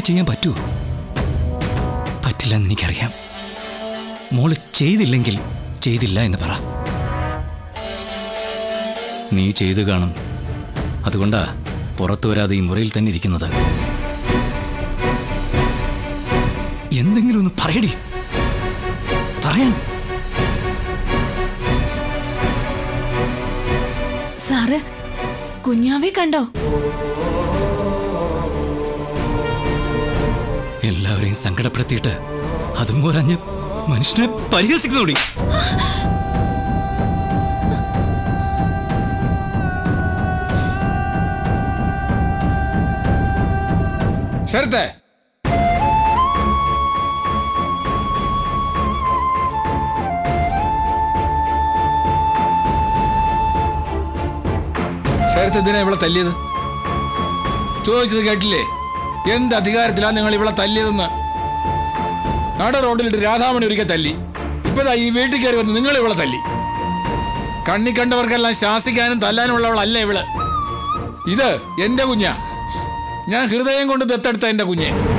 ചെയ്യാൻ പറ്റുമോ പറ്റില്ലെന്ന് എനിക്കറിയാം മോള് ചെയ്തില്ലെങ്കിൽ ചെയ്തില്ല എന്ന് പറ നീ ചെയ്തു കാണും അതുകൊണ്ടാ പുറത്തു വരാതെ ഈ മുറിയിൽ തന്നെ ഇരിക്കുന്നത് എന്തെങ്കിലും ഒന്ന് പറയടി പറയാൻ സാറ് കുഞ്ഞാവെ കണ്ടോ എല്ലാവരെയും സങ്കടപ്പെടുത്തിയിട്ട് അതും പോരാഞ്ഞ് മനുഷ്യനെ പരിഹസിക്കുന്നോടി ശരത്തെ ശരത്ത് എന്തിനാ ഇവിടെ തല്ലിയത് ചോദിച്ചത് കേട്ടില്ലേ എന്ത് അധികാരത്തിലാ നിങ്ങൾ ഇവിടെ തല്ലിയതെന്ന് നട റോഡിലിട്ട് രാധാമണി ഒരിക്കൽ തല്ലി ഇപ്പതാ ഈ വീട്ടിൽ കയറി വന്ന് നിങ്ങൾ ഇവിടെ തല്ലി കണ്ണി കണ്ടവർക്കെല്ലാം ശാസിക്കാനും തല്ലാനും ഉള്ളവളല്ല ഇവള് ഇത് എന്റെ കുഞ്ഞാ ഞാൻ ഹൃദയം കൊണ്ട് ദത്തെടുത്ത എന്റെ കുഞ്ഞെ